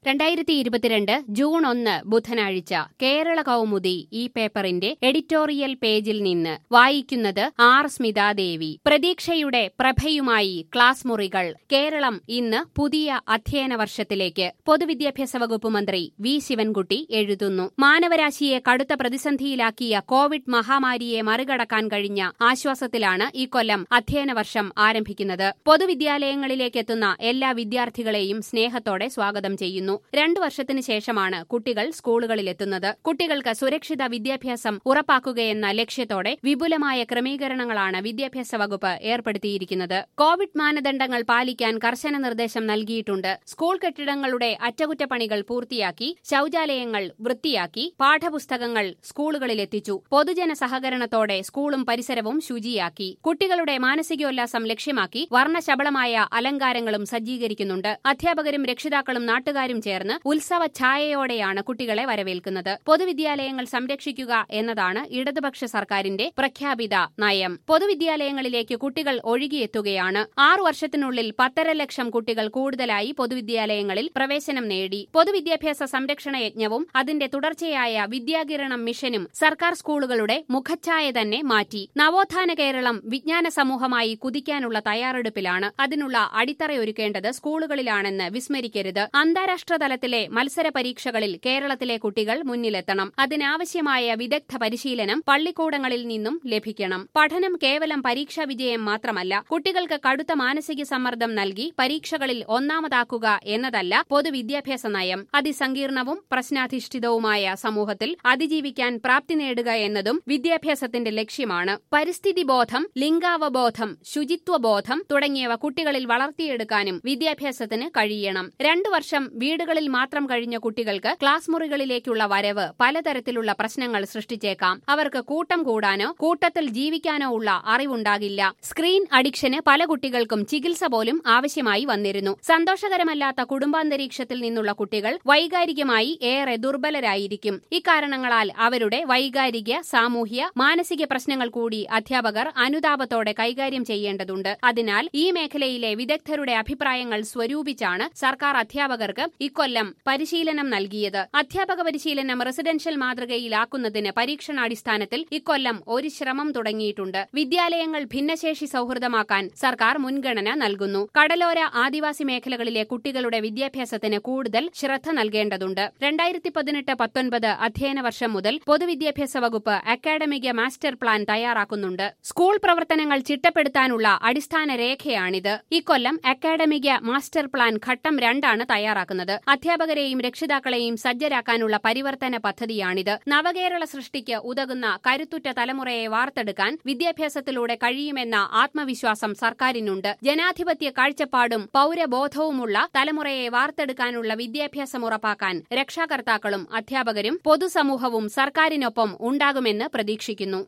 രണ്ടായിരത്തി ഇരുപത്തിരണ്ട് ജൂൺ ഒന്ന് ബുധനാഴ്ച കേരള കൗമുദി ഈ പേപ്പറിന്റെ എഡിറ്റോറിയൽ പേജിൽ നിന്ന് വായിക്കുന്നത് ആർ സ്മിതാദേവി പ്രതീക്ഷയുടെ പ്രഭയുമായി ക്ലാസ് മുറികൾ കേരളം ഇന്ന് പുതിയ അധ്യയന വർഷത്തിലേക്ക് പൊതുവിദ്യാഭ്യാസ വകുപ്പ് മന്ത്രി വി ശിവൻകുട്ടി എഴുതുന്നു മാനവരാശിയെ കടുത്ത പ്രതിസന്ധിയിലാക്കിയ കോവിഡ് മഹാമാരിയെ മറികടക്കാൻ കഴിഞ്ഞ ആശ്വാസത്തിലാണ് ഇക്കൊല്ലം അധ്യയന വർഷം ആരംഭിക്കുന്നത് പൊതുവിദ്യാലയങ്ങളിലേക്കെത്തുന്ന എല്ലാ വിദ്യാർത്ഥികളെയും സ്നേഹത്തോടെ സ്വാഗതം ചെയ്യുന്നു രണ്ടു വർഷത്തിന് ശേഷമാണ് കുട്ടികൾ സ്കൂളുകളിലെത്തുന്നത് കുട്ടികൾക്ക് സുരക്ഷിത വിദ്യാഭ്യാസം ഉറപ്പാക്കുകയെന്ന ലക്ഷ്യത്തോടെ വിപുലമായ ക്രമീകരണങ്ങളാണ് വിദ്യാഭ്യാസ വകുപ്പ് ഏർപ്പെടുത്തിയിരിക്കുന്നത് കോവിഡ് മാനദണ്ഡങ്ങൾ പാലിക്കാൻ കർശന നിർദ്ദേശം നൽകിയിട്ടുണ്ട് സ്കൂൾ കെട്ടിടങ്ങളുടെ അറ്റകുറ്റപ്പണികൾ പൂർത്തിയാക്കി ശൌചാലയങ്ങൾ വൃത്തിയാക്കി പാഠപുസ്തകങ്ങൾ സ്കൂളുകളിലെത്തിച്ചു പൊതുജന സഹകരണത്തോടെ സ്കൂളും പരിസരവും ശുചിയാക്കി കുട്ടികളുടെ മാനസികോല്ലാസം ലക്ഷ്യമാക്കി വർണ്ണശബളമായ അലങ്കാരങ്ങളും സജ്ജീകരിക്കുന്നുണ്ട് അധ്യാപകരും രക്ഷിതാക്കളും നാട്ടുകാരും ചേർന്ന് ഉത്സവ ഛായയോടെയാണ് കുട്ടികളെ വരവേൽക്കുന്നത് പൊതുവിദ്യാലയങ്ങൾ സംരക്ഷിക്കുക എന്നതാണ് ഇടതുപക്ഷ സർക്കാരിന്റെ പ്രഖ്യാപിത നയം പൊതുവിദ്യാലയങ്ങളിലേക്ക് കുട്ടികൾ ഒഴുകിയെത്തുകയാണ് ആറു വർഷത്തിനുള്ളിൽ പത്തര ലക്ഷം കുട്ടികൾ കൂടുതലായി പൊതുവിദ്യാലയങ്ങളിൽ പ്രവേശനം നേടി പൊതുവിദ്യാഭ്യാസ സംരക്ഷണ യജ്ഞവും അതിന്റെ തുടർച്ചയായ വിദ്യാകിരണം മിഷനും സർക്കാർ സ്കൂളുകളുടെ മുഖച്ഛായ തന്നെ മാറ്റി നവോത്ഥാന കേരളം വിജ്ഞാന സമൂഹമായി കുതിക്കാനുള്ള തയ്യാറെടുപ്പിലാണ് അതിനുള്ള അടിത്തറയൊരുക്കേണ്ടത് സ്കൂളുകളിലാണെന്ന് വിസ്മരിക്കരുത് അന്താരാഷ്ട്ര തലത്തിലെ മത്സര പരീക്ഷകളിൽ കേരളത്തിലെ കുട്ടികൾ മുന്നിലെത്തണം അതിനാവശ്യമായ വിദഗ്ധ പരിശീലനം പള്ളിക്കൂടങ്ങളിൽ നിന്നും ലഭിക്കണം പഠനം കേവലം പരീക്ഷാ വിജയം മാത്രമല്ല കുട്ടികൾക്ക് കടുത്ത മാനസിക സമ്മർദ്ദം നൽകി പരീക്ഷകളിൽ ഒന്നാമതാക്കുക എന്നതല്ല പൊതുവിദ്യാഭ്യാസ നയം അതിസങ്കീർണവും പ്രശ്നാധിഷ്ഠിതവുമായ സമൂഹത്തിൽ അതിജീവിക്കാൻ പ്രാപ്തി നേടുക എന്നതും വിദ്യാഭ്യാസത്തിന്റെ ലക്ഷ്യമാണ് പരിസ്ഥിതി ബോധം ലിംഗാവബോധം ശുചിത്വബോധം തുടങ്ങിയവ കുട്ടികളിൽ വളർത്തിയെടുക്കാനും വിദ്യാഭ്യാസത്തിന് കഴിയണം രണ്ടു വർഷം വീടുകളിൽ മാത്രം കഴിഞ്ഞ കുട്ടികൾക്ക് ക്ലാസ് മുറികളിലേക്കുള്ള വരവ് പലതരത്തിലുള്ള പ്രശ്നങ്ങൾ സൃഷ്ടിച്ചേക്കാം അവർക്ക് കൂട്ടം കൂടാനോ കൂട്ടത്തിൽ ജീവിക്കാനോ ഉള്ള അറിവുണ്ടാകില്ല സ്ക്രീൻ അഡിക്ഷന് പല കുട്ടികൾക്കും ചികിത്സ പോലും ആവശ്യമായി വന്നിരുന്നു സന്തോഷകരമല്ലാത്ത കുടുംബാന്തരീക്ഷത്തിൽ നിന്നുള്ള കുട്ടികൾ വൈകാരികമായി ഏറെ ദുർബലരായിരിക്കും ഇക്കാരണങ്ങളാൽ അവരുടെ വൈകാരിക സാമൂഹ്യ മാനസിക പ്രശ്നങ്ങൾ കൂടി അധ്യാപകർ അനുതാപത്തോടെ കൈകാര്യം ചെയ്യേണ്ടതുണ്ട് അതിനാൽ ഈ മേഖലയിലെ വിദഗ്ധരുടെ അഭിപ്രായങ്ങൾ സ്വരൂപിച്ചാണ് സർക്കാർ അധ്യാപകർക്ക് ഇക്കൊല്ലം പരിശീലനം നൽകിയത് അധ്യാപക പരിശീലനം റെസിഡൻഷ്യൽ മാതൃകയിലാക്കുന്നതിന് പരീക്ഷണാടിസ്ഥാനത്തിൽ ഇക്കൊല്ലം ഒരു ശ്രമം തുടങ്ങിയിട്ടുണ്ട് വിദ്യാലയങ്ങൾ ഭിന്നശേഷി സൌഹൃദമാക്കാൻ സർക്കാർ മുൻഗണന നൽകുന്നു കടലോര ആദിവാസി മേഖലകളിലെ കുട്ടികളുടെ വിദ്യാഭ്യാസത്തിന് കൂടുതൽ ശ്രദ്ധ നൽകേണ്ടതുണ്ട് രണ്ടായിരത്തി പതിനെട്ട് പത്തൊൻപത് അധ്യയന വർഷം മുതൽ പൊതുവിദ്യാഭ്യാസ വകുപ്പ് അക്കാഡമിക മാസ്റ്റർ പ്ലാൻ തയ്യാറാക്കുന്നുണ്ട് സ്കൂൾ പ്രവർത്തനങ്ങൾ ചിട്ടപ്പെടുത്താനുള്ള അടിസ്ഥാന രേഖയാണിത് ഇക്കൊല്ലം അക്കാഡമിക മാസ്റ്റർ പ്ലാൻ ഘട്ടം രണ്ടാണ് തയ്യാറാക്കുന്നത് അധ്യാപകരെയും രക്ഷിതാക്കളെയും സജ്ജരാക്കാനുള്ള പരിവർത്തന പദ്ധതിയാണിത് നവകേരള സൃഷ്ടിക്ക് ഉതകുന്ന കരുത്തുറ്റ തലമുറയെ വാർത്തെടുക്കാൻ വിദ്യാഭ്യാസത്തിലൂടെ കഴിയുമെന്ന ആത്മവിശ്വാസം സർക്കാരിനുണ്ട് ജനാധിപത്യ കാഴ്ചപ്പാടും പൌരബോധവുമുള്ള തലമുറയെ വാർത്തെടുക്കാനുള്ള വിദ്യാഭ്യാസം ഉറപ്പാക്കാൻ രക്ഷാകർത്താക്കളും അധ്യാപകരും പൊതുസമൂഹവും സർക്കാരിനൊപ്പം ഉണ്ടാകുമെന്ന് പ്രതീക്ഷിക്കുന്നു